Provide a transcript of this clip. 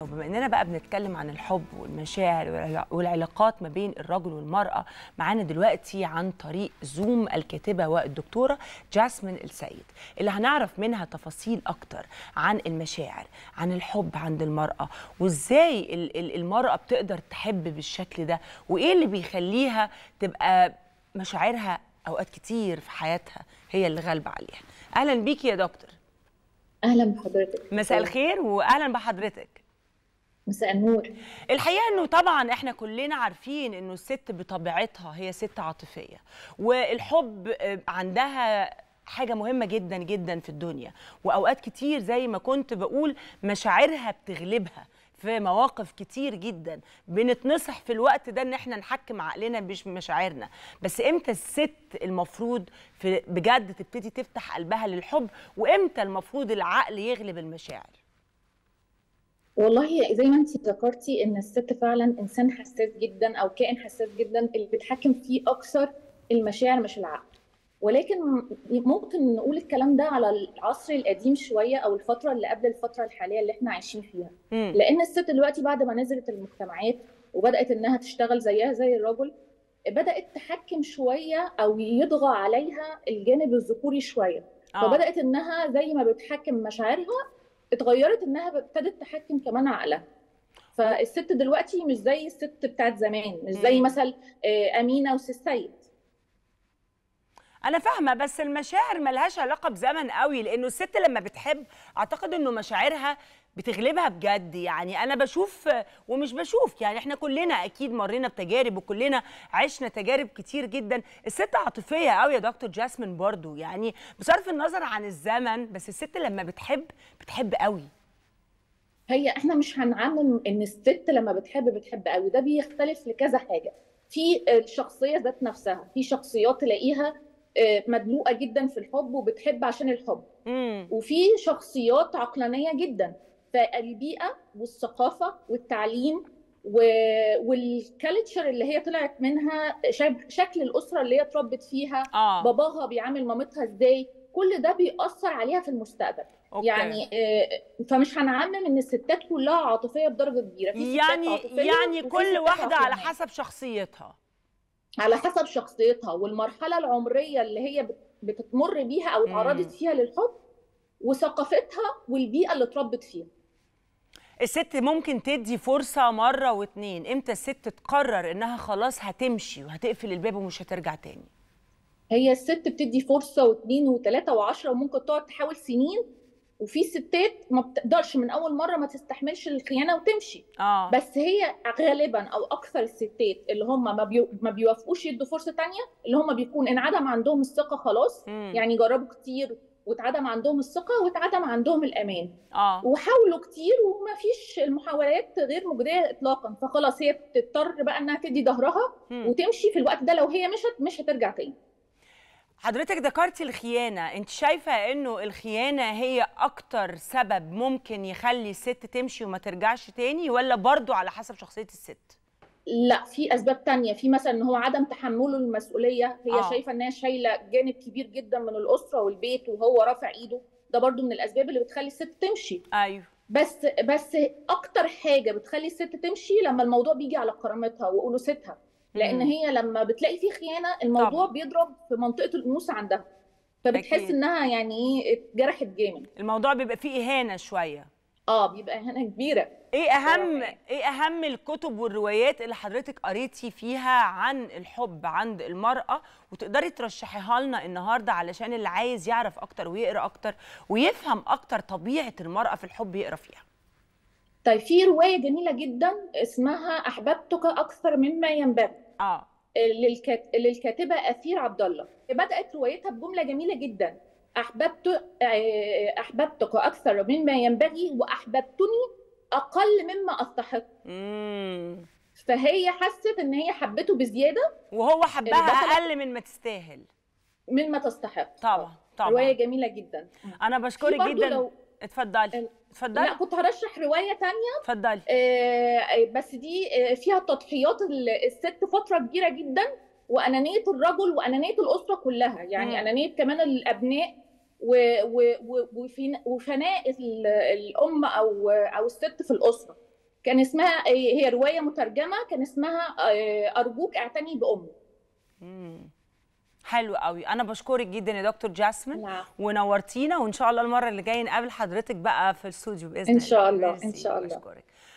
وبما اننا بقى بنتكلم عن الحب والمشاعر والعلا- والعلاقات ما بين الرجل والمراه معانا دلوقتي عن طريق زوم الكاتبه والدكتوره جاسمين السيد اللي هنعرف منها تفاصيل اكتر عن المشاعر عن الحب عند المراه وازاي ال- ال- المراه بتقدر تحب بالشكل ده وايه اللي بيخليها تبقى مشاعرها اوقات كتير في حياتها هي اللي غالبه عليها اهلا بيكي يا دكتور اهلا بحضرتك مساء الخير واهلا بحضرتك مساء النور الحقيقه انه طبعا احنا كلنا عارفين انه الست بطبيعتها هي ست عاطفيه والحب آه، عندها حاجه مهمه جدا جدا في الدنيا واوقات كتير زي ما كنت بقول مشاعرها بتغلبها في مواقف كتير جدا بنتنصح في الوقت ده ان احنا نحكم عقلنا مش مشاعرنا بس امتى الست المفروض في بجد تبتدي تفتح قلبها للحب وامتى المفروض العقل يغلب المشاعر والله زي ما انت ذكرتي ان الست فعلا انسان حساس جدا او كائن حساس جدا اللي بيتحكم فيه اكثر المشاعر مش العقل ولكن ممكن نقول الكلام ده على العصر القديم شويه او الفتره اللي قبل الفتره الحاليه اللي احنا عايشين فيها مم. لان الست دلوقتي بعد ما نزلت المجتمعات وبدات انها تشتغل زيها زي الرجل بدات تحكم شويه او يطغى عليها الجانب الذكوري شويه آه. فبدات انها زي ما بتحكم مشاعرها اتغيرت انها ابتدت تحكم كمان عقلها فالست دلوقتي مش زي الست بتاعت زمان مش زي مم. مثل آه، امينه وسي السيد انا فاهمه بس المشاعر ملهاش علاقه بزمن قوي لانه الست لما بتحب اعتقد انه مشاعرها بتغلبها بجد يعني انا بشوف ومش بشوف يعني احنا كلنا اكيد مرينا بتجارب وكلنا عشنا تجارب كتير جدا الست عاطفيه قوي يا دكتور جاسمين برضو يعني بصرف النظر عن الزمن بس الست لما بتحب بتحب قوي هي احنا مش هنعمم ان الست لما بتحب بتحب قوي ده بيختلف لكذا حاجه في الشخصيه ذات نفسها في شخصيات تلاقيها آه، مدلوقه جدا في الحب وبتحب عشان الحب امم وفي شخصيات عقلانيه جدا فالبيئه والثقافه والتعليم و- والكالتشر اللي هي طلعت منها شب- شكل الاسره اللي هي اتربت فيها اه باباها بيعامل مامتها ازاي كل ده بيأثر عليها في المستقبل أوكي. يعني آه، فمش هنعمم ان الستات كلها عاطفيه بدرجه كبيره في ستات يعني عاطفية يعني وفي كل ستات واحده على عقلانية. حسب شخصيتها على حسب شخصيتها والمرحله العمريه اللي هي بت- بتتمر بيها او مم. اتعرضت فيها للحب وثقافتها والبيئه اللي اتربت فيها الست ممكن تدي فرصة مرة واتنين امتى الست تقرر انها خلاص هتمشي وهتقفل الباب ومش هترجع تاني هي الست بتدي فرصه واثنين وثلاثه وعشره وممكن تقعد تحاول سنين وفي ستات ما بتقدرش من اول مره ما تستحملش الخيانه وتمشي اه بس هي غالبا او اكثر الستات اللي هم ما, بيو ما بيوافقوش يدوا فرصه تانية اللي هم بيكون انعدم عندهم الثقه خلاص مم. يعني جربوا كتير واتعدم عندهم الثقه واتعدم عندهم الامان اه وحاولوا كتير وما فيش المحاولات غير مجديه اطلاقا فخلاص هي بتضطر بقى انها تدي ظهرها مم. وتمشي في الوقت ده لو هي مشت مش هترجع تاني حضرتك ذكرتي الخيانة انت شايفة انه الخيانة هي اكتر سبب ممكن يخلي الست تمشي وما ترجعش تاني ولا برضو على حسب شخصية الست لا في اسباب تانية في مثلا ان هو عدم تحمله المسؤوليه هي آه. شايفه انها شايله جانب كبير جدا من الاسره والبيت وهو رافع ايده ده برضو من الاسباب اللي بتخلي الست تمشي ايوه بس بس اكتر حاجه بتخلي الست تمشي لما الموضوع بيجي على كرامتها وانوثتها لان مم. هي لما بتلاقي فيه خيانه الموضوع طبعاً. بيضرب في منطقه الانوثه عندها فبتحس أكيد. انها يعني ايه اتجرحت جامد الموضوع بيبقى فيه اهانة شوية اه بيبقى هنا كبيره ايه اهم صراحة. ايه اهم الكتب والروايات اللي حضرتك قريتي فيها عن الحب عند المرأة وتقدري ترشحيها لنا النهارده علشان اللي عايز يعرف اكتر ويقرا اكتر ويفهم اكتر طبيعة المرأة في الحب يقرا فيها طيب في روايه جميله جدا اسمها احببتك اكثر مما ينبغي اه للكات... للكاتبه اثير عبد الله بدات روايتها بجمله جميله جدا احببت آه، احببتك اكثر مما ينبغي واحببتني اقل مما استحق امم فهي حست ان هي حبته بزياده وهو حبها البطلة- اقل من ما تستاهل مما تستحق طبعا طبعا روايه جميله جدا انا في بشكرك برضو جدا لو اتفضلي لا اتفضلي كنت هرشح روايه تانية اتفضلي آه، بس دي آه، فيها تضحيات ال- الست فتره كبيره جدا وانانيه الرجل وانانيه الاسره كلها يعني مم. انانيه كمان الابناء و- و- و- وفن- وفناء ال- الام او او الست في الاسره كان اسمها هي روايه مترجمه كان اسمها آه، ارجوك اعتني بامي مم. حلو قوي انا بشكرك جدا يا دكتور جاسمين العفو. ونورتينا وان شاء الله المره اللي جايه نقابل حضرتك بقى في الاستوديو باذن إن شاء الله، ميرسي، إن شاء الله. بشكرك